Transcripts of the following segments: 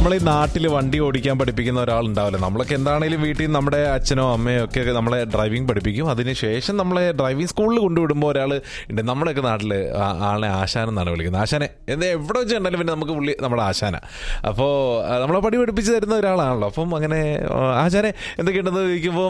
നമ്മൾ ഈ നാട്ടിൽ വണ്ടി ഓടിക്കാൻ പഠിപ്പിക്കുന്ന ഒരാളുണ്ടാവില്ല നമ്മളൊക്കെ എന്താണെങ്കിലും വീട്ടിൽ നിന്ന് നമ്മുടെ അച്ഛനോ അമ്മയോ ഒക്കെ നമ്മളെ ഡ്രൈവിംഗ് പഠിപ്പിക്കും അതിനുശേഷം നമ്മളെ ഡ്രൈവിംഗ് സ്കൂളിൽ കൊണ്ടുവിടുമ്പോൾ ഒരാൾ ഉണ്ട് നമ്മുടെയൊക്കെ നാട്ടിൽ ആളെ ആശാൻ എന്നാണ് വിളിക്കുന്നത് ആശാനെ എന്താ എവിടെ വെച്ച് കണ്ടാലും പിന്നെ നമുക്ക് പുള്ളി നമ്മുടെ ആശാന അപ്പോൾ നമ്മളെ പടി പഠിപ്പിച്ച് തരുന്ന ഒരാളാണല്ലോ അപ്പം അങ്ങനെ ആ, ആശാനെ എന്തൊക്കെയുണ്ടെന്ന് ചോദിക്കുമ്പോൾ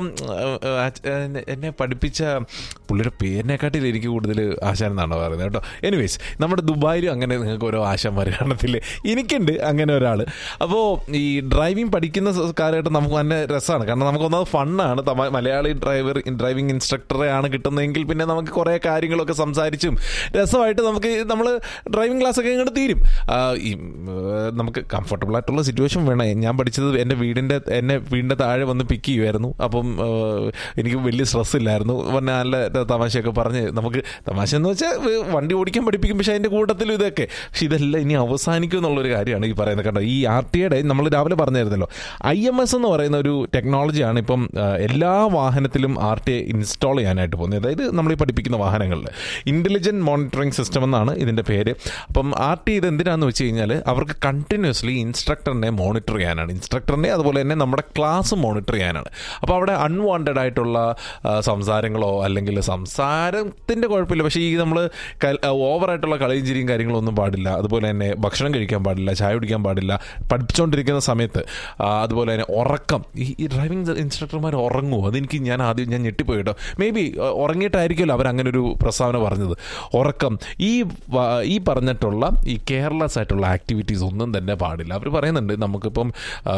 എന്നെ പഠിപ്പിച്ച പുള്ളിയുടെ പേരിനെക്കാട്ടിൽ എനിക്ക് കൂടുതൽ ആശാൻ എന്നാണ് പറയുന്നത് കേട്ടോ എനിവേസ് നമ്മുടെ ദുബായിലും അങ്ങനെ നിങ്ങൾക്ക് ഓരോ ആശാന്മാർ കാണത്തില്ലേ എനിക്കുണ്ട് അങ്ങനെ ഒരാൾ അപ്പോൾ ഈ ഡ്രൈവിംഗ് പഠിക്കുന്ന സ- കാലഘട്ടം നമുക്ക് നല്ല രസമാണ് കാരണം നമുക്കൊന്നത് ഫണ്ണാണ് തമ- മലയാളി ഡ്രൈവർ ഡ്രൈവിംഗ് ഇൻസ്ട്രക്ടറെ ആണ് കിട്ടുന്നതെങ്കിൽ പിന്നെ നമുക്ക് കുറേ കാര്യങ്ങളൊക്കെ സംസാരിച്ചും രസമായിട്ട് നമുക്ക് നമ്മൾ ഡ്രൈവിംഗ് ക്ലാസ് ഒക്കെ ഇങ്ങോട്ട് തീരും ആ, ഈ ഉം, നമുക്ക് കംഫർട്ടബിൾ ആയിട്ടുള്ള സിറ്റുവേഷൻ വേണം ഞാൻ പഠിച്ചത് എൻ്റെ വീടിൻ്റെ എന്നെ വീടിൻ്റെ താഴെ വന്ന് പിക്ക് ചെയ്യുമായിരുന്നു അപ്പം ആ, എനിക്ക് വലിയ സ്ട്രെസ് ഇല്ലായിരുന്നു പിന്നെ നല്ല തമാശയൊക്കെ പറഞ്ഞ് നമുക്ക് തമാശ എന്ന് വെച്ചാൽ വണ്ടി ഓടിക്കാൻ പഠിപ്പിക്കും പക്ഷേ അതിൻ്റെ കൂട്ടത്തിലും ഇതൊക്കെ പക്ഷെ ഇതെല്ലാം ഇനി അവസാനിക്കും എന്നുള്ളൊരു കാര്യമാണ് ഈ പറയുന്നത് കണ്ടോ ഈ ആർ ടി യുടെ നമ്മൾ രാവിലെ പറഞ്ഞായിരുന്നല്ലോ ഐ എം എസ് എന്ന് പറയുന്ന ഒരു ടെക്നോളജിയാണ് ഇപ്പം ആ, എല്ലാ വാഹനത്തിലും ആർ ടി ഇൻസ്റ്റാൾ ചെയ്യാനായിട്ട് പോകുന്നത് അതായത് നമ്മൾ ഈ പഠിപ്പിക്കുന്ന വാഹനങ്ങളിൽ ഇൻ്റലിജൻറ്റ് മോണിറ്ററിംഗ് സിസ്റ്റം എന്നാണ് ഇതിൻ്റെ പേര് അപ്പം ആർ ടി ഇത് എന്തിനാന്ന് വെച്ച് കഴിഞ്ഞാൽ അവർക്ക് കണ്ടിന്യൂസ്ലി ഇൻസ്ട്രക്ടറിനെ മോണിറ്റർ ചെയ്യാനാണ് ഇൻസ്ട്രക്ടറിനെ അതുപോലെ തന്നെ നമ്മുടെ ക്ലാസ് മോണിറ്റർ ചെയ്യാനാണ് അപ്പോൾ അവിടെ അൺവാണ്ടഡ് ആയിട്ടുള്ള ആ, സംസാരങ്ങളോ അല്ലെങ്കിൽ സംസാരത്തിൻ്റെ കുഴപ്പമില്ല പക്ഷേ ഈ നമ്മൾ ഓവറായിട്ടുള്ള കളിയും ചിരിയും കാര്യങ്ങളൊന്നും പാടില്ല അതുപോലെ തന്നെ ഭക്ഷണം കഴിക്കാൻ പാടില്ല ചായ കുടിക്കാൻ പാടില്ല പഠിപ്പിച്ചുകൊണ്ടിരിക്കുന്ന സമയത്ത് ആ, അതുപോലെ തന്നെ ഉറക്കം ഈ ഈ ഡ്രൈവിംഗ് ഇൻസ്ട്രക്ടർമാർ ഉറങ്ങുമോ അതെനിക്ക് ഞാൻ ആദ്യം ഞാൻ ഞെട്ടിപ്പോയി കേട്ടോ മേ ബി ഉറങ്ങിയിട്ടായിരിക്കുമല്ലോ അവർ അങ്ങനെ ഒരു പ്രസ്താവന പറഞ്ഞത് ഉറക്കം ഈ വ- ഈ പറഞ്ഞിട്ടുള്ള ഈ കെയർലെസ് ആയിട്ടുള്ള ആക്ടിവിറ്റീസ് ഒന്നും തന്നെ പാടില്ല അവർ പറയുന്നുണ്ട് നമുക്കിപ്പം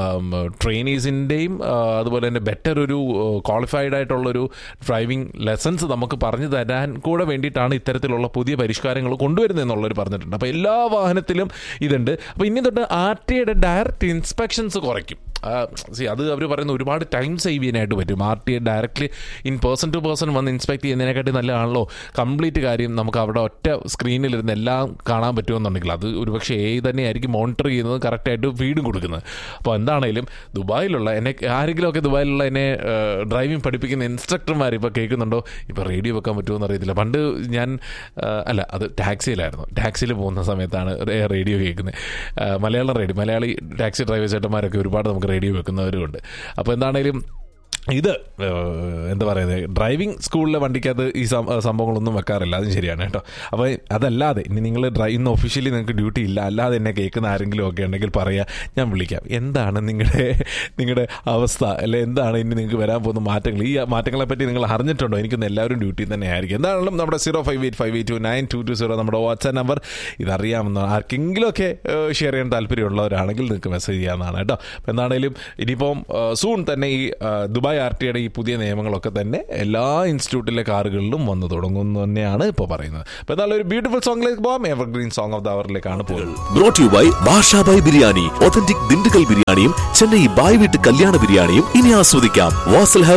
ട്രെയിനീസിൻ്റെയും അതുപോലെ തന്നെ ബെറ്റർ ഒരു ക്വാളിഫൈഡ് ആയിട്ടുള്ളൊരു ഡ്രൈവിംഗ് ലെസൺസ് നമുക്ക് പറഞ്ഞു തരാൻ കൂടെ വേണ്ടിയിട്ടാണ് ഇത്തരത്തിലുള്ള പുതിയ പരിഷ്കാരങ്ങൾ കൊണ്ടുവരുന്നത് എന്നുള്ളവർ പറഞ്ഞിട്ടുണ്ട് അപ്പോൾ എല്ലാ വാഹനത്തിലും ഇതുണ്ട് അപ്പോൾ ഇനി തൊട്ട് ആർ ടി ഐയുടെ ഡയറക്റ്റ് ഇൻസ്പെക്ഷൻസ് കുറയ്ക്കും ആ, see, അത് അവർ പറയുന്ന ഒരുപാട് ടൈം സേവ് ചെയ്യാനായിട്ട് പറ്റും R T I directly in person to person വന്ന് ഇൻസ്പെക്ട് ചെയ്യുന്നതിനെക്കാട്ടി നല്ലതാണല്ലോ കംപ്ലീറ്റ് കാര്യം നമുക്ക് അവിടെ ഒറ്റ സ്ക്രീനിലിരുന്ന് എല്ലാം കാണാൻ പറ്റുമെന്നുണ്ടെങ്കിൽ അത് ഒരുപക്ഷെ എ തന്നെയായിരിക്കും മോണിറ്റർ ചെയ്യുന്നത് കറക്റ്റായിട്ട് ഫീഡും കൊടുക്കുന്നത് അപ്പോൾ എന്താണേലും ദുബായിലുള്ള എന്നെ ആരെങ്കിലുമൊക്കെ ദുബായിലുള്ള എന്നെ ഡ്രൈവിംഗ് പഠിപ്പിക്കുന്ന ഇൻസ്ട്രക്ടർമാർ ഇപ്പോൾ കേൾക്കുന്നുണ്ടോ ഇപ്പോൾ റേഡിയോ വെക്കാൻ പറ്റുമോ അറിയത്തില്ല പണ്ട് ഞാൻ ആ, അല്ല അത് ടാക്സിയിലായിരുന്നു ടാക്സിയിൽ പോകുന്ന സമയത്താണ് റേഡിയോ കേൾക്കുന്നത് Malayalam radio Malayali taxi drivers ചേട്ടന്മാരൊക്കെ ഒരുപാട് നമുക്ക് റേഡിയോ വെക്കുന്നവരുമുണ്ട് അപ്പോൾ എന്താണേലും ഇത് ഏഹ്, എന്താ പറയുന്നത് ഡ്രൈവിംഗ് സ്കൂളിലെ വണ്ടിക്കകത്ത് ഈ സം- സംഭവങ്ങളൊന്നും വെക്കാറില്ല അതും ശരിയാണ് കേട്ടോ അപ്പോൾ അതല്ലാതെ ഇനി നിങ്ങൾ ഡ്രൈ ഇന്ന് ഒഫീഷ്യലി നിങ്ങൾക്ക് ഡ്യൂട്ടി ഇല്ല അല്ലാതെ എന്നെ കേൾക്കുന്ന ആരെങ്കിലും ഒക്കെ ഉണ്ടെങ്കിൽ പറയാം ഞാൻ വിളിക്കാം എന്താണ് നിങ്ങളുടെ നിങ്ങളുടെ അവസ്ഥ അല്ലെ എന്താണ് ഇനി നിങ്ങൾക്ക് വരാൻ പോകുന്ന മാറ്റങ്ങൾ ഈ മാറ്റങ്ങളെ പറ്റി നിങ്ങൾ അറിഞ്ഞിട്ടുണ്ടോ എനിക്കൊന്ന് എല്ലാവരും ഡ്യൂട്ടി തന്നെ ആയിരിക്കും എന്താണെങ്കിലും നമ്മുടെ zero five eight five eight two nine two two zero നമ്മുടെ വാട്സാപ്പ് നമ്പർ ഇതറിയാമെന്ന് ആർക്കെങ്കിലുമൊക്കെ ഷെയർ ചെയ്യാൻ താല്പര്യമുള്ളവരാണെങ്കിൽ നിങ്ങൾക്ക് മെസ്സേജ് ചെയ്യാവുന്നതാണ് കേട്ടോ അപ്പോൾ എന്താണേലും ഇനിയിപ്പം സൂൺ തന്നെ ഈ ആ, ദുബായ് ആർ ടിയുടെ ഈ പുതിയ നിയമങ്ങളൊക്കെ തന്നെ എല്ലാ ഇൻസ്റ്റിറ്റ്യൂട്ടിലെ കാറുകളിലും വന്നു തുടങ്ങുന്നു തന്നെയാണ് ഇപ്പോൾ പറയുന്നത് അപ്പോൾ എന്നാലും ഒരു ബ്യൂട്ടിഫുൾ സോങ്ങിലേക്ക് പോകാം എവർഗ്രീൻ സോങ് ഓഫ് ദ അവറിലേക്കാണ് പോകുന്നത് brought you by Basha by biryani authentic Dindigul ബിരിയാണിയും ചെന്നൈ ബായ് വീട്ട് കല്യാണ ബിരിയാണിയും ഇനി ആസ്വദിക്കാം വാസൽ ഹബ്